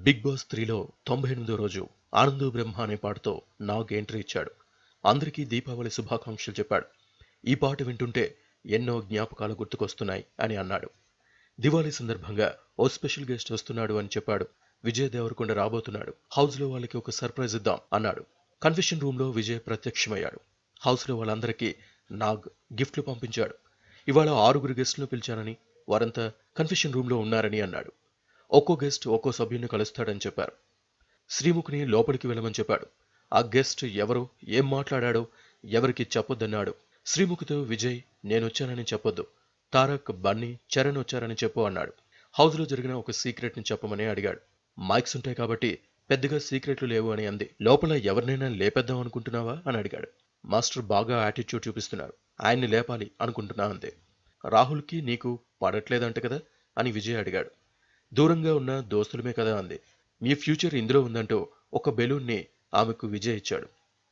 big boss త్రీలో తొంభై ఎనిమిదో రోజు ఆనందో బ్రహ్మ అనే పాటతో నాగ్ ఎంట్రీ ఇచ్చాడు అందరికీ దీపావళి శుభాకాంక్షలు చెప్పాడు ఈ పాట వింటుంటే ఎన్నో జ్ఞాపకాలు గుర్తుకొస్తున్నాయి అని అన్నాడు దివాళీ సందర్భంగా ఓ స్పెషల్ గెస్ట్ వస్తున్నాడు అని చెప్పాడు విజయ్ దేవరకొండ రాబోతున్నాడు హౌస్ లో వాళ్ళకి ఒక సర్ప్రైజ్ ఇద్దాం అన్నాడు కన్ఫెషన్ రూమ్ లో విజయ్ ప్రత్యక్షమయ్యాడు హౌస్ లో వాళ్ళందరికీ నాగ్ గిఫ్ట్లు పంపించాడు ఇవాళ ఆరుగురు గెస్టులను పిలిచానని వారంతా కన్ఫెషన్ రూమ్ లో ఉన్నారని అన్నాడు ఒక్కో గెస్ట్ ఒక్కో సభ్యుని కలుస్తాడని చెప్పారు శ్రీముఖిని లోపలికి వెళ్ళమని చెప్పాడు ఆ గెస్ట్ ఎవరు ఏం మాట్లాడాడో ఎవరికి చెప్పొద్దన్నాడు శ్రీముఖితో విజయ్ నేనొచ్చానని చెప్పొద్దు తారక్ బన్నీ చరణ్ వచ్చారని చెప్పు అన్నాడు హౌస్లో జరిగిన ఒక సీక్రెట్ని చెప్పమని అడిగాడు మైక్స్ ఉంటాయి కాబట్టి పెద్దగా సీక్రెట్లు లేవు అని అంది లోపల ఎవరినైనా లేపేద్దాం అనుకుంటున్నావా అని అడిగాడు మాస్టర్ బాగా యాటిట్యూడ్ చూపిస్తున్నారు ఆయన్ని లేపాలి అనుకుంటున్నా అంతే రాహుల్కి నీకు పడట్లేదంట కదా అని విజయ్ అడిగాడు దూరంగా ఉన్న దోస్తులమే కదా అంది మీ ఫ్యూచర్ ఇందులో ఉందంటూ ఒక బెలూన్ని ఆమెకు విజయ్ ఇచ్చాడు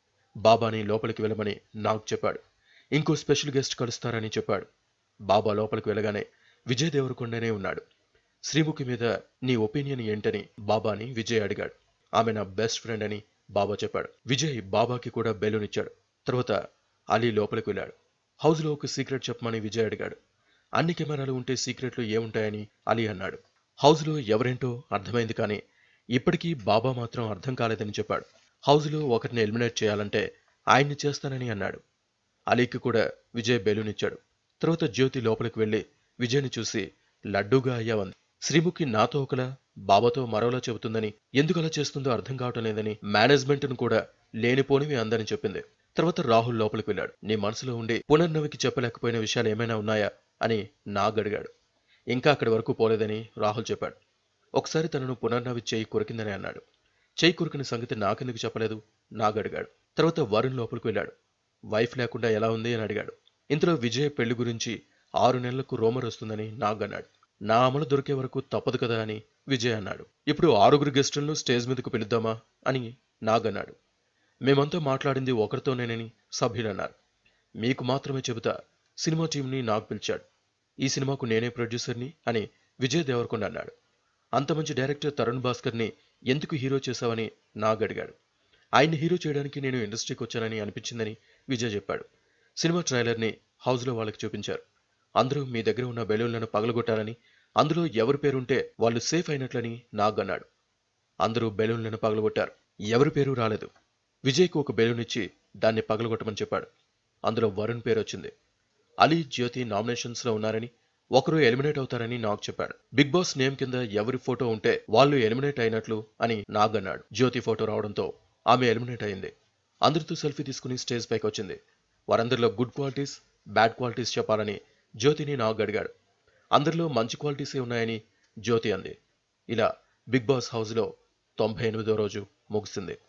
బాబాని లోపలికి వెళ్ళమని నాకు చెప్పాడు ఇంకో స్పెషల్ గెస్ట్ కలుస్తారని చెప్పాడు బాబా లోపలికి వెళ్ళగానే విజయ్ దేవరకొండనే ఉన్నాడు శ్రీముఖి మీద నీ ఒపీనియన్ ఏంటని బాబాని విజయ్ అడిగాడు ఆమె నా బెస్ట్ ఫ్రెండ్ అని బాబా చెప్పాడు విజయ్ బాబాకి కూడా బెలూన్ ఇచ్చాడు తర్వాత అలీ లోపలికి వెళ్ళాడు హౌస్లో ఒక సీక్రెట్ చెప్పమని విజయ్ అడిగాడు అన్ని కెమెరాలు ఉంటే సీక్రెట్లు ఏముంటాయని అలీ అన్నాడు హౌస్లో ఎవరేంటో అర్థమైంది కానీ ఇప్పటికీ బాబా మాత్రం అర్థం కాలేదని చెప్పాడు హౌస్లో ఒకరిని ఎలిమినేట్ చేయాలంటే ఆయన్ని చేస్తానని అన్నాడు అలీకి కూడా విజయ్ బెలూన్ ఇచ్చాడు తర్వాత జ్యోతి లోపలికి వెళ్ళి విజయ్ని చూసి లడ్డూగా అయ్యావంది శ్రీముఖి నాతో ఒకలా బాబాతో మరోలా చెబుతుందని ఎందుకు అలా చేస్తుందో అర్థం కావటం లేదని మేనేజ్మెంట్ను కూడా లేనిపోనివి అందని చెప్పింది తర్వాత రాహుల్ లోపలికి వెళ్ళాడు నీ మనసులో ఉండి పునర్నవికి చెప్పలేకపోయిన విషయాలు ఏమైనా ఉన్నాయా అని నాగ్ అడిగాడు ఇంకా అక్కడి వరకు పోలేదని రాహుల్ చెప్పాడు ఒకసారి తనను పునర్నవి చేయి కొరికిందని అన్నాడు చేయి కొరికిన సంగతి నాకెందుకు చెప్పలేదు నాగ్ అడిగాడు తర్వాత వరుణ్ లోపలికి వెళ్ళాడు వైఫ్ లేకుండా ఎలా ఉంది అని అడిగాడు ఇంతలో విజయ్ పెళ్లి గురించి ఆరు నెలలకు రోమర్ వస్తుందని నాగ్ అన్నాడు నా అమలు దొరికే వరకు తప్పదు కదా అని విజయ్ అన్నాడు ఇప్పుడు ఆరుగురు గెస్టులను స్టేజ్ మీదకు పిలుద్దామా అని నాగ్ అన్నాడు మేమంతా మాట్లాడింది ఒకరితోనేనని సభ్యులు అన్నారు మీకు మాత్రమే చెబుతా సినిమా టీంని నాకు పిలిచాడు ఈ సినిమాకు నేనే ప్రొడ్యూసర్ని అని విజయ్ దేవరకొండ అన్నాడు అంత మంచి డైరెక్టర్ తరుణ్ భాస్కర్ని ఎందుకు హీరో చేశావని నాగ్ అడిగాడు ఆయన్ని హీరో చేయడానికి నేను ఇండస్ట్రీకి వచ్చానని అనిపించిందని విజయ్ చెప్పాడు సినిమా ట్రైలర్ని హౌస్లో వాళ్ళకి చూపించారు అందరూ మీ దగ్గర ఉన్న బెలూన్లను పగలగొట్టాలని అందులో ఎవరి పేరుంటే వాళ్ళు సేఫ్ అయినట్లని నాగ్ అన్నాడు అందరూ బెలూన్లను పగలగొట్టారు ఎవరి పేరు రాలేదు విజయ్కు ఒక బెలూన్ ఇచ్చి దాన్ని పగలగొట్టమని చెప్పాడు అందులో వరుణ్ పేరు వచ్చింది అలీ జ్యోతి నామినేషన్స్ లో ఉన్నారని ఒకరు ఎలిమినేట్ అవుతారని నాగ్ చెప్పాడు బిగ్ బాస్ నేమ్ కింద ఎవరి ఫోటో ఉంటే వాళ్ళు ఎలిమినేట్ అయినట్లు అని నాగ్ అన్నాడు జ్యోతి ఫోటో రావడంతో ఆమె ఎలిమినేట్ అయింది అందరితో సెల్ఫీ తీసుకుని స్టేజ్ పైకి వచ్చింది వారందరిలో గుడ్ క్వాలిటీస్ బ్యాడ్ క్వాలిటీస్ చెప్పాలని జ్యోతిని నాగ్ అడిగాడు అందరిలో మంచి క్వాలిటీసే ఉన్నాయని జ్యోతి అంది ఇలా బిగ్ బాస్ హౌస్లో తొంభై ఎనిమిదో రోజు ముగిసింది